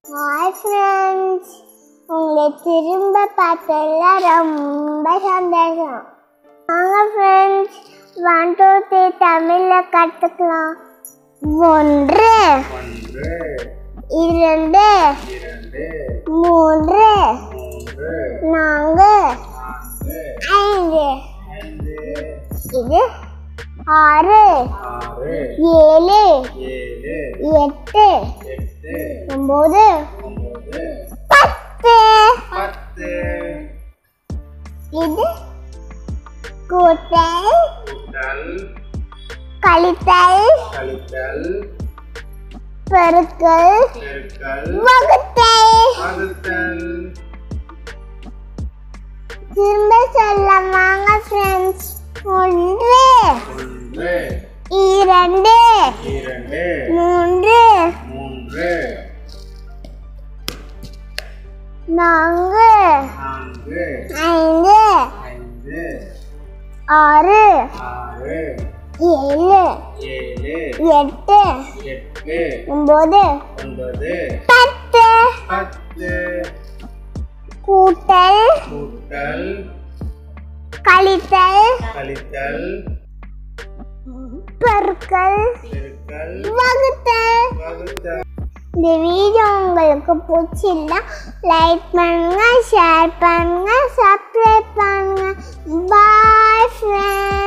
hi friends உங்களை திரும்ப பார்த்ததுல ரொம்ப சந்தோஷம் வாங்க ஃப்ரெண்ட்ஸ் ஒன் டூ த்ரீ தமிழில் கற்றுக்கலாம் ஒன்று ஒன்று இரண்டு இரண்டு மூன்று மூன்று நான்கு நான்கு ஐந்து ஐந்து இது ஆறு ஆறு ஏழு ஏழு எட்டு எட்டு ஒம்பது ஒன்பது பத்து பத்து இது கூட்டல் கூட்டல் கழித்தல் கழித்தல் பெருக்கல் பெருக்கல் வகுத்தல் வகுத்தல் திரும்ப சொல்ல வாங்க ஃப்ரெண்ட்ஸ் ஒன்று ஒன்று இரண்டு இரண்டு மூன்று மூன்று நான்கு நான்கு ஐந்து ஐந்து ஆறு ஆறு ஏழு ஏழு எட்டு எட்டு ஒன்பது ஒன்பது பத்து பத்து கூட்டல் கூட்டல் கழித்தல் கழித்தல் பெருக்கல் பெருக்கல் வகுத்தல் வகுத்தல் இந்த வீடியோ உங்களுக்கு பிடிச்சிருந்தா லைக் பண்ணுங்க ஷேர் பண்ணுங்க சப்ஸ்கிரைப் பண்ணுங்க பாய் ஃப்ரெண்ட்ஸ்